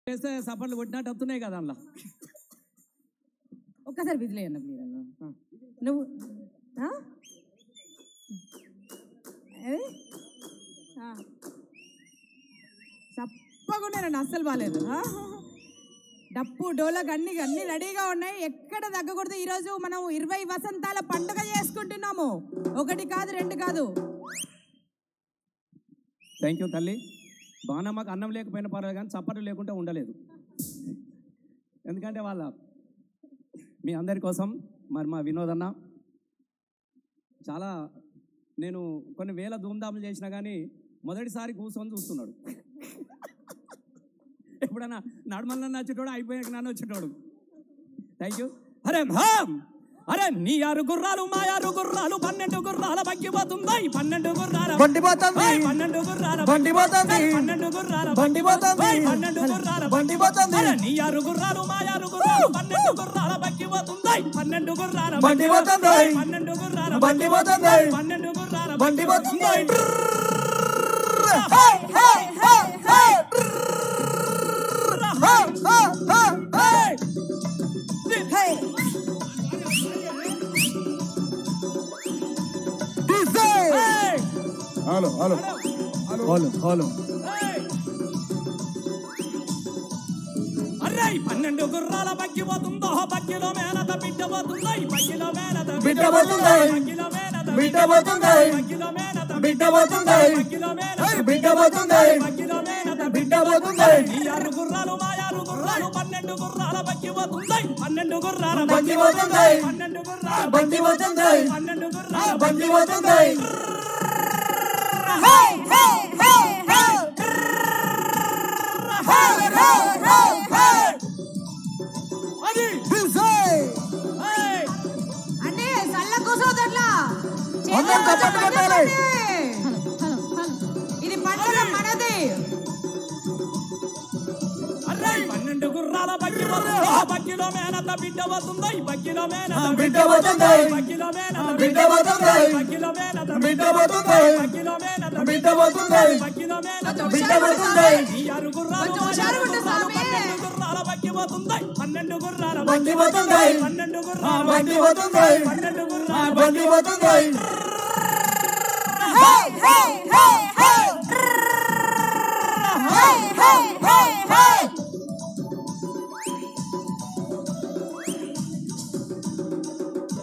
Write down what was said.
చేస్తే సపర్లు కొట్టినట్టు వస్తున్నాయి కదా అందులో ఒక్కసారి విదిలేయండి ప్లీజ్ అన్న ఆ. నువ్వు ఆ? ఏది? ఆ. తప్పకుండా అస్సలు బాగాలేదు ఆ? డప్పు డోలకు అన్ని అన్ని రెడీగా ఉన్నాయి ఎక్కడ తగ్గకూడదు ఈరోజు మనం ఇరవై వసంతాల పండుగ చేసుకుంటున్నాము ఒకటి కాదు రెండు కాదు థ్యాంక్ యూ తల్లి బాగా మాకు అన్నం లేకపోయినా పర్వాలేదు కానీ చప్పట్లు లేకుంటే ఉండలేదు ఎందుకంటే వాళ్ళ మీ అందరి కోసం మరి మా వినోద్ అన్న చాలా నేను కొన్ని వేల ధూమ్ధాములు చేసినా కానీ మొదటిసారి కూర్చొని చూస్తున్నాడు ఎప్పుడన్నా నడమల్ల వచ్చేటోడు అయిపోయాక నన్ను వచ్చేటోడు థ్యాంక్ యూ అరే హామ్ అరే నీ ఆరు గుర్రాలు మా ఆరు గుర్రాలు పన్నెండు గుర్రాల బగ్గిపోతుందాయి పన్నెండు గుర్రాల బండి పోతుంది ఏయ్, పన్నెండు గుర్రాల బండి పోతుంది ఏయ్, పన్నెండు గుర్రాల బండి పోతుంది ఏయ్, పన్నెండు గుర్రాల బండి పోతుంది అరే నీ ఆరు గుర్రాలు మా ఆరు గుర్రాలు పన్నెండు గుర్రాల బగ్గిపోతుందాయి పన్నెండు గుర్రాల బండి పోతుంది. ఏయ్, పన్నెండు గుర్రాల బండి పోతుంది. పన్నెండు గుర్రాల బండి పోతుంది. ఏయ్, ఏయ్, హలో హలో హలో హలో ఏయ్. అరే పన్నెండు గుర్రాల బగ్గిపోతుందో బగ్గిలో మేనత బిడ్డ పోతుందో బగ్గిలో మేనత బిడ్డ పోతుంది. బగ్గిలో మేనత బిడ్డ పోతుంది. బగ్గిలో మేనత బిడ్డ పోతుంది. బగ్గిలో మేనత బిడ్డ పోతుంది. బగ్గిలో మేనత బిడ్డ పోతుంది. ఈ ఆరు గుర్రాలు మా ఆరు గుర్రాలు పన్నెండు గుర్రాల బగ్గి పోతుంది పన్నెండు గుర్రాల బండి పోతుంది. పన్నెండు గుర్రాల బండి పోతుంది. పన్నెండు గుర్రాల బండి పోతుంది అది ఏయ్. అంటే సల్ల కూర్చోదట్లా అందరం చప్పట్లు కొట్టాలి. ఇది పండుగ మనది అరే పన్నెండు గుర్రాల బగ్గి పోతుందో బగ్గిలో మేనత బిడ్డ పోతుందో బగ్గిలో మేనత బిడ్డ పోతుంది. బగ్గిలో మేనత బిడ్డ పోతుంది. బగ్గిలో మేనత బిడ్డ పోతుంది. బగ్గిలో మేనత బిడ్డ పోతుంది. బగ్గిలో మేనత బిడ్డ పోతుంది. ఈ ఆరు గుర్రాలు కొంచెం హుషారుగా ఉండు స్వామి. పన్నెండు గుర్రాల బగ్గి పోతుంది పన్నెండు గుర్రాల బండి పోతుంది. పన్నెండు గుర్రాల బండి పోతుంది. పన్నెండు గుర్రాల బండి పోతుంది